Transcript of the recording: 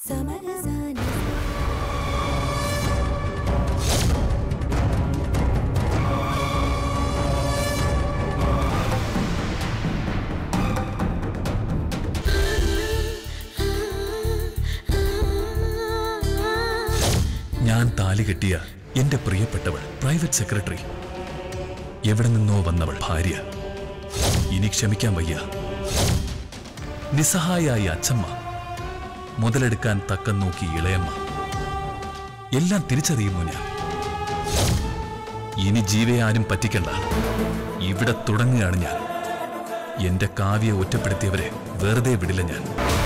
സമരസാനി ഞാൻ താലി കെട്ടിയ എന്റെ പ്രിയപ്പെട്ടവൾ പ്രൈവറ്റ് സെക്രട്ടറി എവിടെ നിന്നോ വന്നവൾ ഭാര്യ ഇനി ക്ഷമിക്കാൻ വയ്യ നിസ്സഹായായി അച്ഛമ്മ മുതലെടുക്കാൻ തക്കം നോക്കി ഇളയമ്മ എല്ലാം തിരിച്ചറിയുന്നു ഞാൻ ഇനി ജീവയെ ആരും പറ്റിക്കണ്ട ഇവിടെ തുടങ്ങുകയാണ് ഞാൻ എന്റെ കാവ്യെ ഒറ്റപ്പെടുത്തിയവരെ വെറുതെ വിടില്ല ഞാൻ